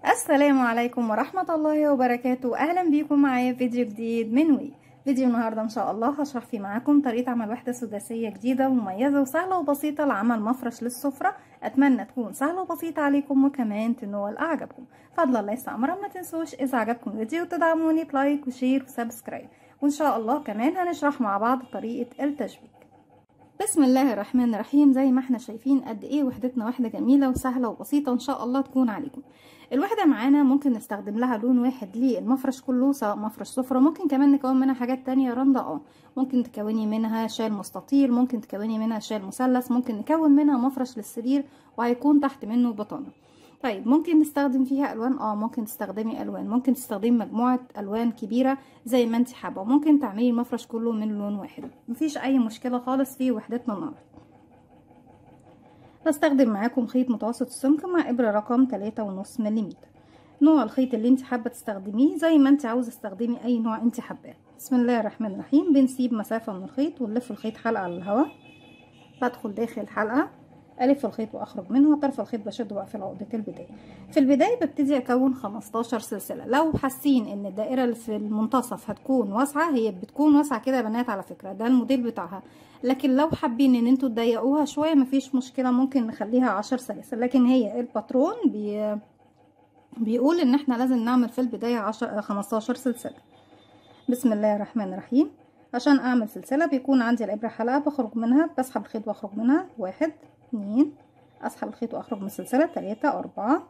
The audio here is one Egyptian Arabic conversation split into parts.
السلام عليكم ورحمة الله وبركاته أهلا بيكم معايا في فيديو جديد من وي فيديو النهاردة إن شاء الله هشرح فيه معاكم طريقة عمل وحدة سداسية جديدة ومميزة وسهلة وبسيطة لعمل مفرش للسفرة أتمنى تكون سهلة وبسيطة عليكم وكمان تنول أعجبكم فضل الله يستعمر ما تنسوش إذا عجبكم الفيديو تدعموني بلايك وشير وسبسكرايب وإن شاء الله كمان هنشرح مع بعض طريقة التشبيك بسم الله الرحمن الرحيم زي ما احنا شايفين قد ايه وحدتنا وحده جميله وسهله وبسيطه وان شاء الله تكون عليكم الوحده معانا ممكن نستخدم لها لون واحد للمفرش كله سواء مفرش سفره ممكن كمان نكون منها حاجات تانية رنده اه ممكن تكوني منها شال مستطيل ممكن تكوني منها شال مثلث ممكن نكون منها مفرش للسرير وهيكون تحت منه بطانه طيب ممكن نستخدم فيها الوان اه ممكن تستخدمي الوان ممكن تستخدمي مجموعه الوان كبيره زي ما انت حابه ممكن تعملي المفرش كله من لون واحد مفيش اي مشكله خالص في وحدتنا النهارده بستخدم معاكم خيط متوسط السمك مع ابره رقم تلاتة ونص ملم نوع الخيط اللي انت حابه تستخدميه زي ما انت عاوزه تستخدمي اي نوع انت حباه بسم الله الرحمن الرحيم بنسيب مسافه من الخيط ونلف الخيط حلقه على الهواء بدخل داخل الحلقه الف الخيط واخرج منه طرف الخيط بشد واقفل عقده البدايه في البدايه ببتدي اكون 15 سلسله لو حاسين ان الدائره اللي في المنتصف هتكون واسعه هي بتكون واسعه كده يا بنات على فكره ده الموديل بتاعها لكن لو حابين ان انتوا تضيقوها شويه مفيش مشكله ممكن نخليها 10 سلاسل لكن هي الباترون بي بيقول ان احنا لازم نعمل في البدايه 10 15 سلسله بسم الله الرحمن الرحيم عشان اعمل سلسله بيكون عندي الابره حلقه بخرج منها بسحب الخيط واخرج منها واحد اتنين اسحب الخيط واخرج من السلسله تلاتة اربعة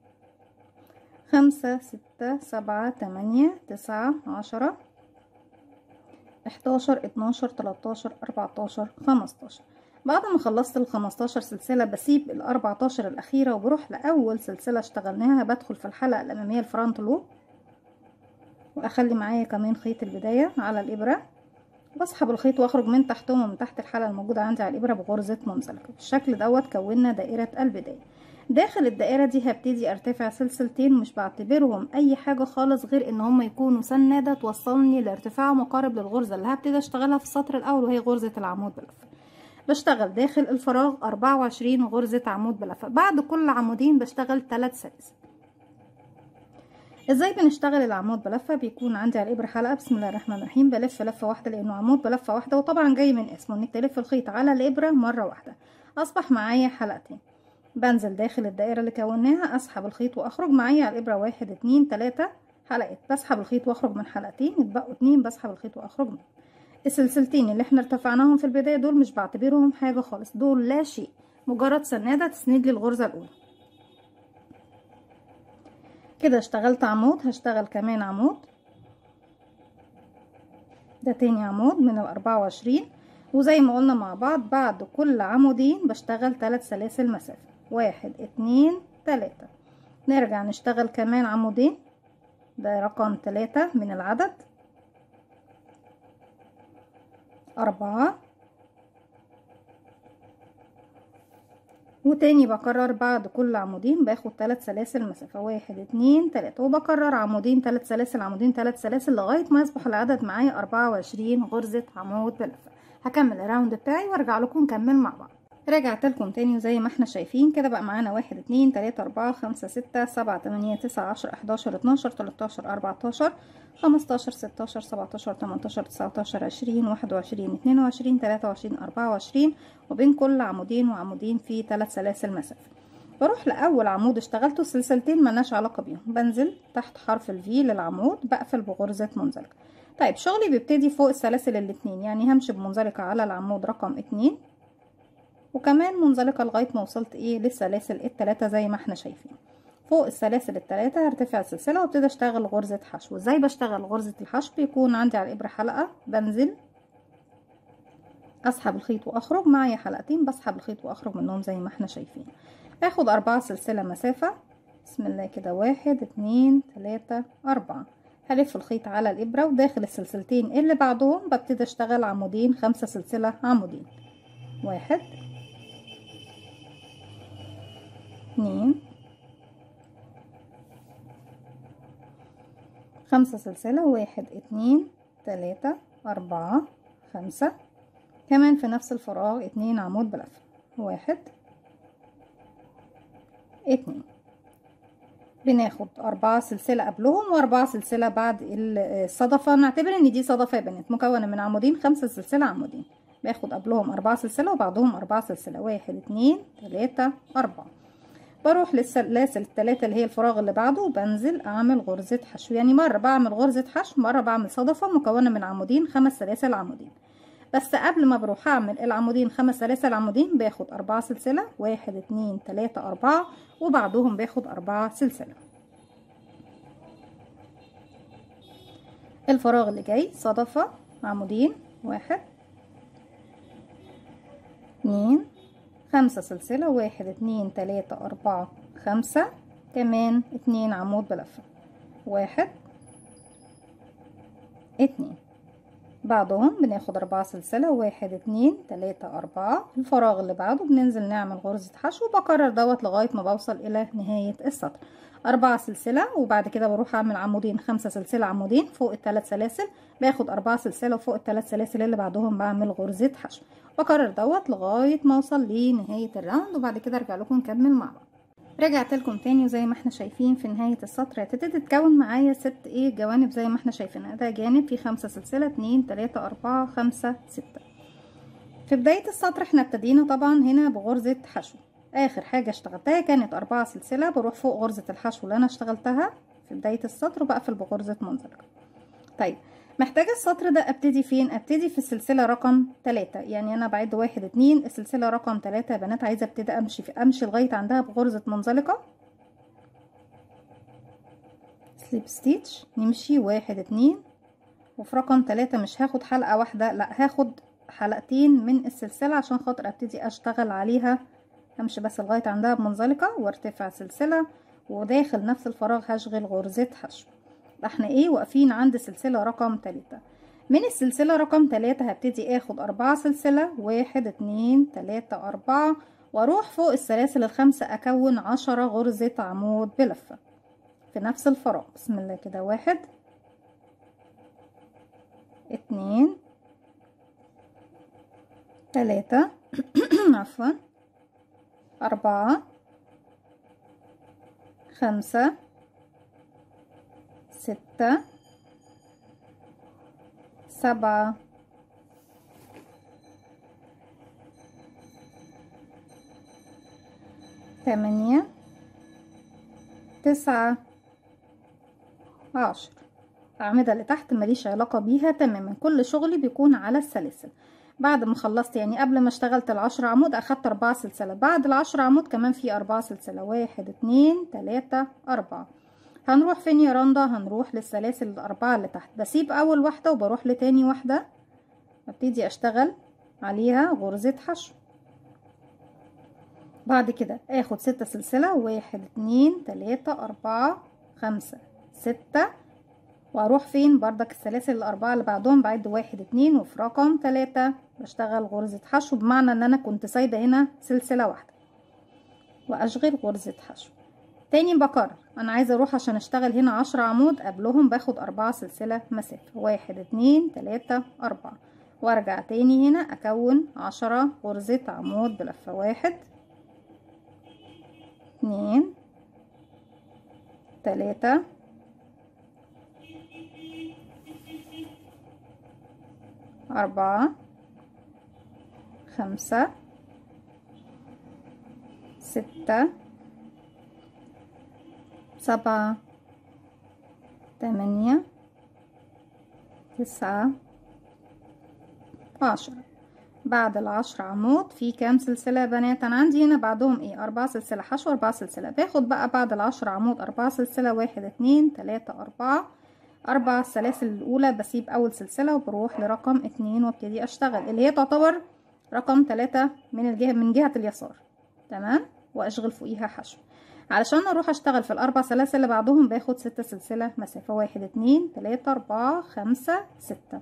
خمسة ستة سبعة تمانية تسعة عشرة احداشر اتناشر تلاتاشر اربعتاشر خمستاشر بعد ما خلصت الخمستاشر سلسلة بسيب الاربعتاشر الاخيرة وبروح لاول سلسلة اشتغلناها بدخل في الحلقة الامامية الفرونت لوب واخلي معايا كمان خيط البداية على الابرة بسحب الخيط واخرج من تحتهم ومن تحت الحلقه الموجوده عندي على الابره بغرزه منزلقه بالشكل دوت كونا دائره البدايه داخل الدائره دي هبتدي ارتفع سلسلتين مش بعتبرهم اي حاجه خالص غير ان هم يكونوا سناده توصلني لارتفاع مقارب للغرزه اللي هبتدي اشتغلها في السطر الاول وهي غرزه العمود بلفه بشتغل داخل الفراغ 24 غرزه عمود بلفه بعد كل عمودين بشتغل 3 سلاسل ازاي بنشتغل العمود بلفه بيكون عندي على الابره حلقه بسم الله الرحمن الرحيم بلف لفه واحده لانه عمود بلفه واحده وطبعا جاي من اسمه انك تلف الخيط على الابره مره واحده اصبح معايا حلقتين بنزل داخل الدائره اللي كوناها اسحب الخيط واخرج معايا على الابره واحد اتنين تلاته حلقات بسحب الخيط واخرج من حلقتين يتبقوا اتنين بسحب الخيط واخرج منهم السلسلتين اللي احنا ارتفعناهم في البدايه دول مش بعتبرهم حاجه خالص دول لا شيء مجرد سناده تسند لي الغرزه الاولى كده اشتغلت عمود هشتغل كمان عمود ده تاني عمود من الاربعة وعشرين وزي ما قلنا مع بعض بعد كل عمودين بشتغل تلات سلاسل مسافة واحد اتنين تلاتة نرجع نشتغل كمان عمودين ده رقم تلاتة من العدد أربعة وتاني بكرر بعد كل عمودين باخد ثلاث سلاسل مسافة واحد اتنين تلاتة وبكرر عمودين ثلاث سلاسل عمودين ثلاث سلاسل لغاية ما يصبح العدد معايا أربعة وعشرين غرزة عمود بلفة هكمل الراوند بتاعي وارجع لكم نكمل مع بعض رجعت لكم تاني وزي ما احنا شايفين كده بقى معانا واحد اتنين تلاتة اربعة خمسة ستة سبعة تمانية تسعة عشر احداشر اتناشر تلاتاشر اربعتاشر خمستاشر ستاشر سبعتاشر تمنتاشر تسعتاشر عشرين واحد وعشرين اتنين وعشرين تلاتة وعشرين اربعة وعشرين وبين كل عمودين وعمودين في تلات سلاسل مسافة بروح لأول عمود اشتغلته سلسلتين ملناش علاقة بيهم بنزل تحت حرف الفي للعمود بقفل بغرزة منزلقة طيب شغلي بيبتدي فوق السلاسل الاتنين يعني همشي بمنزلقة على العمود رقم اتنين وكمان منزلقة لغاية ما وصلت ايه للسلاسل التلاتة زي ما احنا شايفين فوق السلاسل التلاتة هرتفع السلسلة وابتدي اشتغل غرزة حشو ازاي بشتغل غرزة الحشو بيكون عندي على الابرة حلقة بنزل اسحب الخيط واخرج معايا حلقتين بسحب الخيط واخرج منهم زي ما احنا شايفين اخد اربعة سلسلة مسافة بسم الله كده واحد اتنين تلاتة اربعة هلف الخيط على الابرة وداخل السلسلتين اللي بعدهم ببتدي اشتغل عمودين خمسة سلسلة عمودين واحد اتنين خمسة سلسلة واحد اتنين تلاتة اربعة خمسة كمان في نفس الفراغ اتنين عمود بلفة واحد اتنين بناخد أربعة سلسلة قبلهم وأربعة سلسلة بعد الصدفة نعتبر إن دي صدفة يا بنات مكونة من عمودين خمسة سلسلة عمودين باخد قبلهم أربعة سلسلة وبعدهم أربعة سلسلة واحد اتنين تلاتة أربعة بروح للسلاسل التلاتة اللي هي الفراغ اللي بعده وبنزل أعمل غرزة حشو يعني مرة بعمل غرزة حشو مرة بعمل صدفة مكونة من عمودين خمس سلاسل عمودين بس قبل ما بروح اعمل العمودين خمس سلاسل عمودين باخد اربعة سلسلة واحد اتنين تلاتة اربعة وبعدهم باخد اربعة سلسلة الفراغ اللي جاي صدفة عمودين واحد اتنين خمسة سلسلة واحد اتنين تلاتة اربعة خمسة كمان اتنين عمود بلفة واحد اتنين بعدهم بناخد أربعة سلسلة واحد اتنين تلاتة أربعة الفراغ اللي بعده بننزل نعمل غرزة حشو وبكرر دوت لغاية ما بوصل إلى نهاية السطر أربعة سلسلة وبعد كده بروح أعمل عمودين خمسة سلسلة عمودين فوق التلات سلاسل باخد أربعة سلسلة وفوق التلات سلاسل اللي بعدهم بعمل غرزة حشو بكرر دوت لغاية ما أوصل لنهاية الراوند وبعد كده أرجع لكم نكمل مع بعض رجعت لكم تاني وزي ما احنا شايفين في نهاية السطر هتبتدي تتكون معايا ست ايه جوانب زي ما احنا شايفين ده جانب فيه خمسة سلسلة اتنين تلاتة اربعة خمسة ستة في بداية السطر احنا ابتدينا طبعا هنا بغرزة حشو اخر حاجة اشتغلتها كانت اربعة سلسلة بروح فوق غرزة الحشو اللي انا اشتغلتها في بداية السطر وبقفل بغرزة منزلقة طيب محتاجة السطر ده ابتدي فين ابتدي في السلسلة رقم تلاتة يعني انا بعد واحد اتنين السلسلة رقم تلاتة يا بنات عايزة ابتدي امشي في امشي لغاية عندها بغرزة منزلقة سليب ستيتش نمشي واحد اتنين وفي رقم تلاتة مش هاخد حلقة واحدة لا هاخد حلقتين من السلسلة عشان خاطر ابتدي اشتغل عليها امشي بس لغاية عندها بمنزلقة وارتفع سلسلة وداخل نفس الفراغ هشغل غرزة حشو احنا ايه واقفين عند سلسلة رقم تلاتة من السلسلة رقم تلاتة هبتدي اخد اربعة سلسلة واحد اتنين تلاتة اربعة واروح فوق السلاسل الخمسة اكون عشرة غرزة عمود بلفة في نفس الفراغ بسم الله كده واحد اتنين تلاتة عفوا أربعة خمسة ستة سبعة تمانية تسعة عشر الأعمدة اللي تحت ماليش علاقة بيها تماما كل شغلي بيكون على السلاسل بعد ما خلصت يعني قبل ما اشتغلت العشر عمود اخدت اربعة سلسلة بعد العشر عمود كمان في اربعة سلسلة واحد اتنين تلاتة اربعة هنروح فين يا رندا هنروح للسلاسل الاربعة اللي تحت بسيب اول واحدة وبروح لتاني واحدة ابتدي اشتغل عليها غرزة حشو بعد كده اخد ستة سلسلة واحد اتنين تلاتة اربعة خمسة ستة واروح فين بردك السلاسل الاربعة اللي بعدهم بعد واحد اتنين وفي رقم تلاتة بشتغل غرزة حشو بمعنى ان انا كنت سايبة هنا سلسلة واحدة واشغل غرزة حشو تاني بكرر انا عايزة اروح عشان اشتغل هنا عشرة عمود قبلهم باخد اربعة سلسلة مسافة واحد اتنين تلاتة اربعة وارجع تاني هنا اكون عشرة غرزة عمود بلفة واحد اتنين تلاتة أربعة خمسة ستة سبعة تمانية تسعة عشرة بعد العشر عمود في كام سلسلة يا بنات انا عندي هنا بعدهم ايه اربعة سلسلة حشو اربعة سلسلة باخد بقى بعد العشر عمود اربعة سلسلة واحد اتنين تلاتة اربعة اربع سلاسل الاولى بسيب اول سلسلة وبروح لرقم اتنين وابتدي اشتغل اللي هي تعتبر رقم تلاتة من الجهة من جهة اليسار تمام واشغل فوقيها حشو علشان اروح اشتغل في الاربع سلاسل اللي بعدهم باخد ستة سلسلة مسافة واحد اتنين تلاتة اربعة خمسة ستة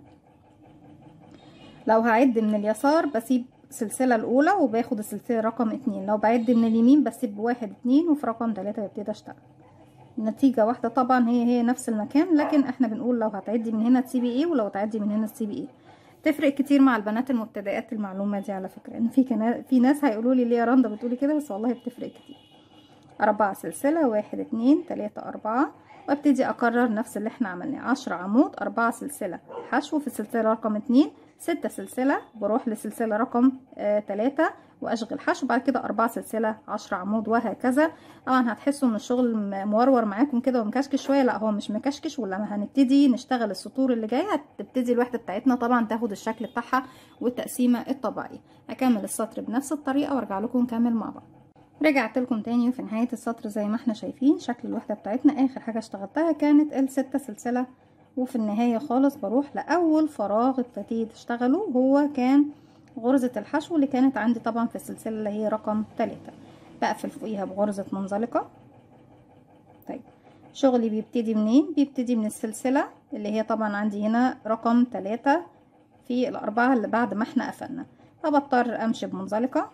لو هعد من اليسار بسيب السلسلة الأولى وباخد السلسلة رقم اتنين لو بعد من اليمين بسيب واحد اتنين وفي رقم تلاتة ببتدي اشتغل النتيجة واحدة طبعا هي هي نفس المكان لكن احنا بنقول لو هتعدي من هنا تسيبي ايه ولو تعدي من هنا تسيبي ايه تفرق كتير مع البنات المبتدئات المعلومة دي على فكرة ان في كنا في ناس هيقولوا لي ليه يا رندا بتقولي كده بس والله بتفرق كتير أربعة سلسلة واحد اتنين تلاتة أربعة وابتدي أكرر نفس اللي احنا عملناه عشرة عمود أربعة سلسلة حشو في السلسلة رقم اتنين ستة سلسلة بروح لسلسلة رقم آه تلاتة واشغل حشو بعد كده أربعة سلسلة عشرة عمود وهكذا طبعا هتحسوا ان الشغل مورور معاكم كده ومكشكش شوية لا هو مش مكشكش ولما هنبتدي نشتغل السطور اللي جاية هتبتدي الوحدة بتاعتنا طبعا تاخد الشكل بتاعها والتقسيمة الطبيعية هكمل السطر بنفس الطريقة وارجع لكم نكمل مع بعض رجعت لكم تاني في نهاية السطر زي ما احنا شايفين شكل الوحدة بتاعتنا اخر حاجة اشتغلتها كانت الستة سلسلة وفي النهاية خالص بروح لأول فراغ ابتديت اشتغله هو كان غرزة الحشو اللي كانت عندي طبعا في السلسلة اللي هي رقم تلاتة بقفل فوقيها بغرزة منزلقة طيب شغلي بيبتدي منين بيبتدي من السلسلة اللي هي طبعا عندي هنا رقم تلاتة في الأربعة اللي بعد ما احنا قفلنا فبضطر أمشي بمنزلقة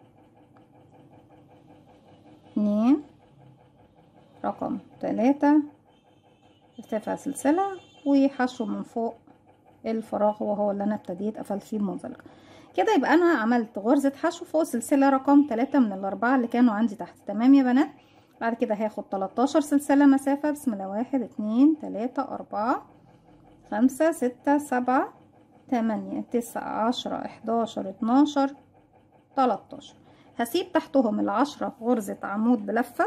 اتنين رقم تلاتة ارتفع سلسلة وحشو من فوق الفراغ وهو اللي انا ابتديت قفلت فيه بمنزلقة كده يبقى انا عملت غرزة حشو فوق سلسلة رقم تلاتة من الاربعة اللي كانوا عندي تحت تمام يا بنات بعد كده هاخد 13 سلسلة مسافة بسم الله واحد اتنين تلاتة اربعة خمسة ستة سبعة تمانية تسعة عشرة احداشر اتناشر تلاتاشر هسيب تحتهم العشرة غرزة عمود بلفة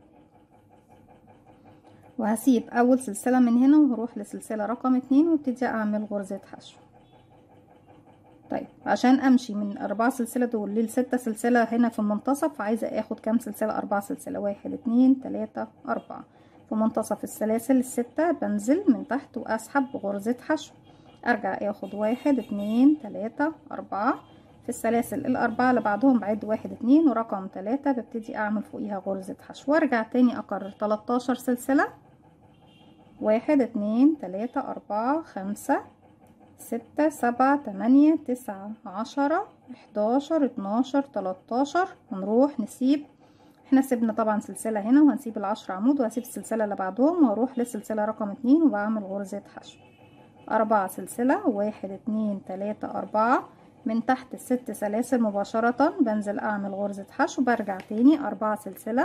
وهسيب اول سلسلة من هنا وهروح لسلسلة رقم اتنين وابتدي اعمل غرزة حشو طيب عشان امشي من اربعة سلسلة دول للستة سلسلة هنا في المنتصف عايزة اخد كام سلسلة اربعة سلسلة واحد اتنين تلاتة اربعة في منتصف السلاسل الستة بنزل من تحت واسحب بغرزة حشو ارجع اخد واحد اتنين تلاتة اربعة في السلاسل الاربعة اللي بعدهم بعد واحد اتنين ورقم تلاتة ببتدي اعمل فوقيها غرزة حشو وارجع تاني اكرر تلاتاشر سلسلة واحد اتنين تلاتة اربعة خمسة ستة سبعة تمانية تسعة عشرة احداشر اتناشر تلاتاشر هنروح نسيب احنا سيبنا طبعا سلسلة هنا وهنسيب العشر عمود وهسيب السلسلة اللي بعدهم وهروح للسلسلة رقم اتنين وبعمل غرزة حشو أربعة سلسلة واحد اتنين تلاتة أربعة من تحت الست سلاسل مباشرة بنزل أعمل غرزة حشو برجع تاني أربعة سلسلة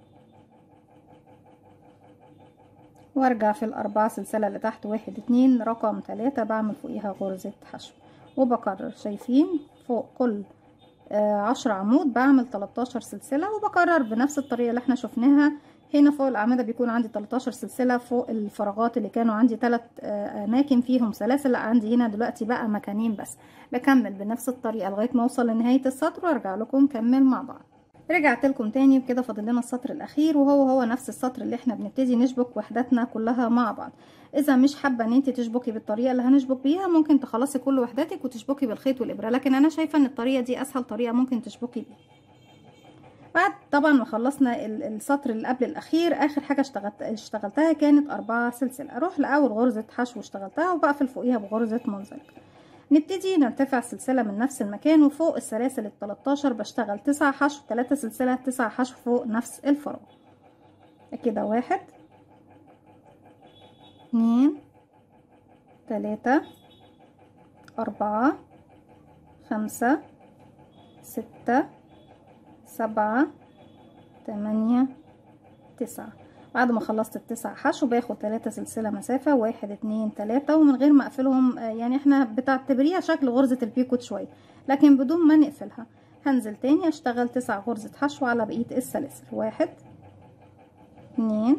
وارجع في الأربعة سلسلة اللي تحت واحد اتنين رقم تلاتة بعمل فوقيها غرزة حشو وبكرر شايفين فوق كل آه عشر عمود بعمل تلاتاشر سلسلة وبكرر بنفس الطريقة اللي احنا شفناها هنا فوق الأعمدة بيكون عندي 13 سلسلة فوق الفراغات اللي كانوا عندي ثلاث أماكن فيهم سلاسل لا عندي هنا دلوقتي بقى مكانين بس بكمل بنفس الطريقة لغاية ما أوصل لنهاية السطر وأرجع لكم نكمل مع بعض رجعت لكم تاني وكده فاضل لنا السطر الاخير وهو هو نفس السطر اللي احنا بنبتدي نشبك وحداتنا كلها مع بعض اذا مش حابه ان انت تشبكي بالطريقه اللي هنشبك بيها ممكن تخلصي كل وحداتك وتشبكي بالخيط والابره لكن انا شايفه ان الطريقه دي اسهل طريقه ممكن تشبكي بيها بعد طبعا ما خلصنا السطر اللي قبل الاخير اخر حاجه اشتغلت اشتغلتها كانت اربعة سلسله اروح لاول غرزه حشو اشتغلتها وبقفل فوقيها بغرزه منزلقه نبتدي نرتفع سلسلة من نفس المكان وفوق السلاسل التلاتاشر بشتغل تسعة حشو تلاتة سلسلة تسعة حشو فوق نفس الفراغ كده واحد اتنين تلاتة أربعة خمسة ستة سبعة تمانية تسعة بعد ما خلصت التسع حشو باخد تلاتة سلسلة مسافة واحد اتنين تلاتة ومن غير ما اقفلهم يعني احنا بتعتبريها شكل غرزة البيكوت شوية لكن بدون ما نقفلها هنزل تاني اشتغل تسع غرزة حشو على بقية السلاسل واحد اتنين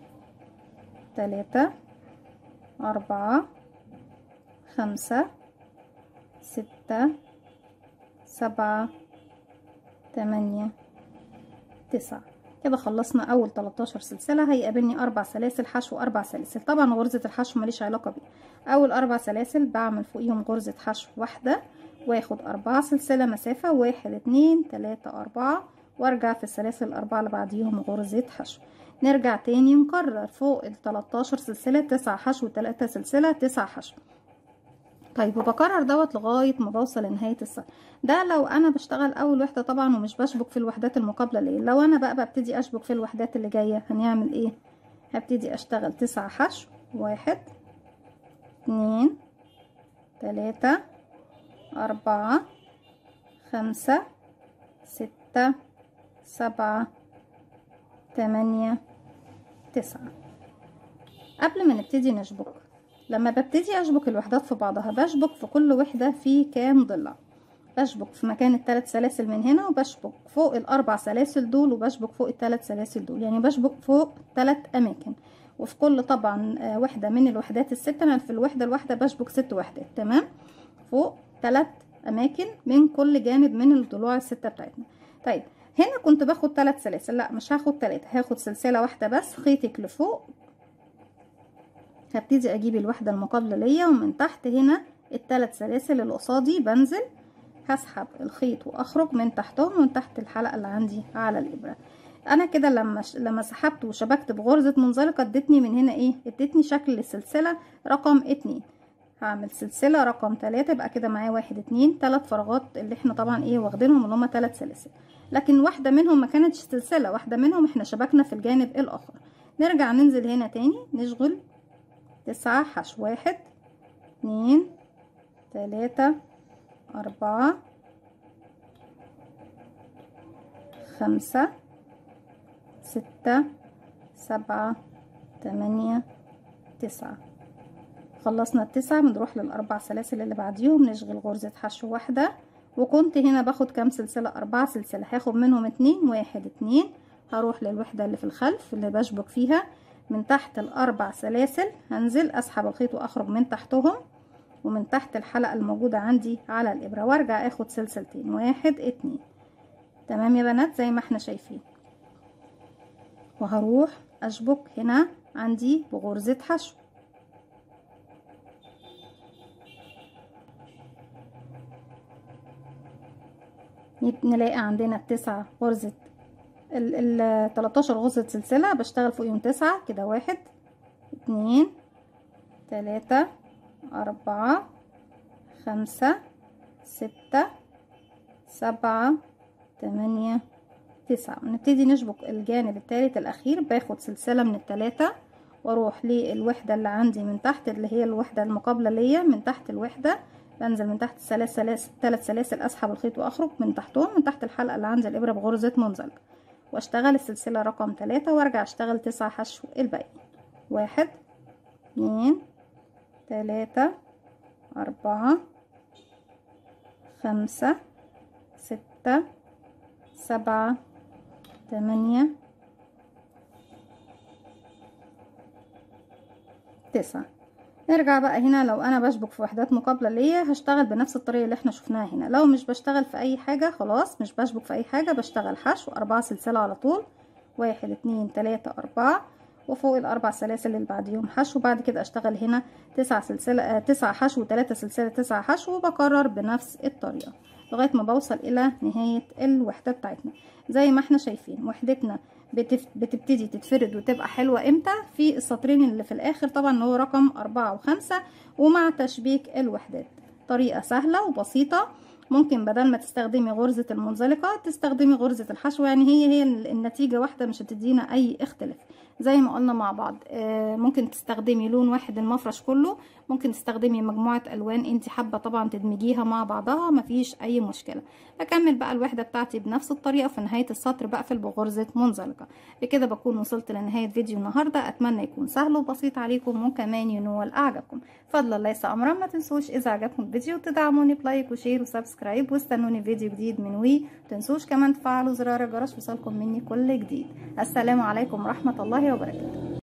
تلاتة أربعة خمسة ستة سبعة تمانية تسعة كده خلصنا اول 13 سلسله هيقابلني اربع سلاسل حشو اربع سلاسل طبعا غرزه الحشو ماليش علاقه بيه اول اربع سلاسل بعمل فوقيهم غرزه حشو واحده واخد اربعة سلسله مسافه واحد اتنين تلاتة اربعة وارجع في السلاسل الاربعه اللي بعديهم غرزه حشو نرجع تاني نكرر فوق ال 13 سلسله تسعة حشو تلاتة سلسله تسعة حشو طيب وبكرر دوت لغايه ما بوصل لنهايه السطر ده لو انا بشتغل اول وحده طبعا ومش بشبك في الوحدات المقابله ليه لو انا بقى ببتدي اشبك في الوحدات اللي جايه هنعمل ايه هبتدي اشتغل تسعة حشو واحد اتنين تلاتة أربعة خمسة ستة سبعة تمانية تسعة قبل ما نبتدي نشبك لما ببتدي اشبك الوحدات في بعضها بشبك في كل وحدة في كام ضلع بشبك في مكان الثلاث سلاسل من هنا وبشبك فوق الاربع سلاسل دول وبشبك فوق الثلاث سلاسل دول يعني بشبك فوق ثلاث اماكن وفي كل طبعا وحده من الوحدات الست انا في الوحده الواحده بشبك ست وحدات تمام فوق ثلاث اماكن من كل جانب من الضلوع السته بتاعتنا طيب هنا كنت باخد ثلاث سلاسل لا مش هاخد ثلاثه هاخد سلسله واحده بس خيطك لفوق هبتدي اجيب الوحده المقابله ليا ومن تحت هنا الثلاث سلاسل اللي قصادي بنزل هسحب الخيط واخرج من تحتهم من تحت الحلقه اللي عندي على الابره انا كده لما ش... لما سحبت وشبكت بغرزه منزلقه ادتني من هنا ايه ادتني شكل السلسله رقم اتنين هعمل سلسله رقم تلاتة يبقى كده معايا واحد اتنين تلات فراغات اللي احنا طبعا ايه واخدينهم اللي هما تلات سلاسل لكن واحده منهم ما كانتش سلسله واحده منهم احنا شبكنا في الجانب الاخر نرجع ننزل هنا تاني نشغل تسعة حشو واحد اتنين تلاتة أربعة خمسة ستة سبعة تمانية تسعة خلصنا التسعة بنروح للأربع سلاسل اللي بعديهم نشغل غرزة حشو واحدة وكنت هنا باخد كام سلسلة أربعة سلسلة هاخد منهم اتنين واحد اتنين هروح للوحدة اللي في الخلف اللي بشبك فيها من تحت الأربع سلاسل هنزل أسحب الخيط وأخرج من تحتهم ومن تحت الحلقة الموجودة عندي على الإبرة وارجع اخد سلسلتين واحد اتنين تمام يا بنات زي ما احنا شايفين وهروح اشبك هنا عندي بغرزة حشو نلاقي عندنا التسعة غرزة ال 13 غرزة سلسلة بشتغل فوقيهم تسعة كده واحد اتنين تلاتة أربعة خمسة ستة سبعة تمانية تسعة نبتدي نشبك الجانب الثالث الأخير باخد سلسلة من التلاتة واروح للوحدة اللي عندي من تحت اللي هي الوحدة المقابلة ليا من تحت الوحدة بنزل من تحت ثلاث سلاسل ثلاث سلاسل اسحب الخيط واخرج من تحتهم من تحت الحلقة اللي عندي الابرة بغرزة منزلقة واشتغل السلسلة رقم تلاتة وارجع اشتغل تسعة حشو الباقي واحد اتنين تلاتة أربعة خمسة ستة سبعة تمانية تسعة نرجع بقى هنا لو انا بشبك في وحدات مقابله ليا هشتغل بنفس الطريقه اللي احنا شفناها هنا لو مش بشتغل في اي حاجه خلاص مش بشبك في اي حاجه بشتغل حشو اربعة سلسله على طول واحد اتنين تلاتة اربعة وفوق الاربع سلاسل اللي بعديهم حشو بعد كده اشتغل هنا تسع سلسله آه تسع حشو وتلاتة سلسله تسع حشو وبكرر بنفس الطريقه لغايه ما بوصل الى نهايه الوحده بتاعتنا زي ما احنا شايفين وحدتنا بتف... بتبتدي تتفرد وتبقى حلوة امتى في السطرين اللي في الاخر طبعا اللي هو رقم اربعة وخمسة ومع تشبيك الوحدات طريقة سهلة وبسيطة ممكن بدل ما تستخدمي غرزة المنزلقة تستخدمي غرزة الحشو يعني هي هي النتيجة واحدة مش هتدينا اي اختلاف زي ما قلنا مع بعض ممكن تستخدمي لون واحد المفرش كله ممكن تستخدمي مجموعة الوان انت حابة طبعا تدمجيها مع بعضها مفيش اي مشكلة اكمل بقى الوحدة بتاعتي بنفس الطريقة في نهاية السطر بقفل بغرزة منزلقة بكده بكون وصلت لنهاية فيديو النهاردة اتمنى يكون سهل وبسيط عليكم وكمان ينول اعجابكم فضلا ليس امرا ما تنسوش اذا عجبكم الفيديو تدعموني بلايك وشير وسبسكرايب واستنوني فيديو جديد من وي تنسوش كمان تفعلوا زرار الجرس وصلكم مني كل جديد السلام عليكم ورحمة الله وبركاته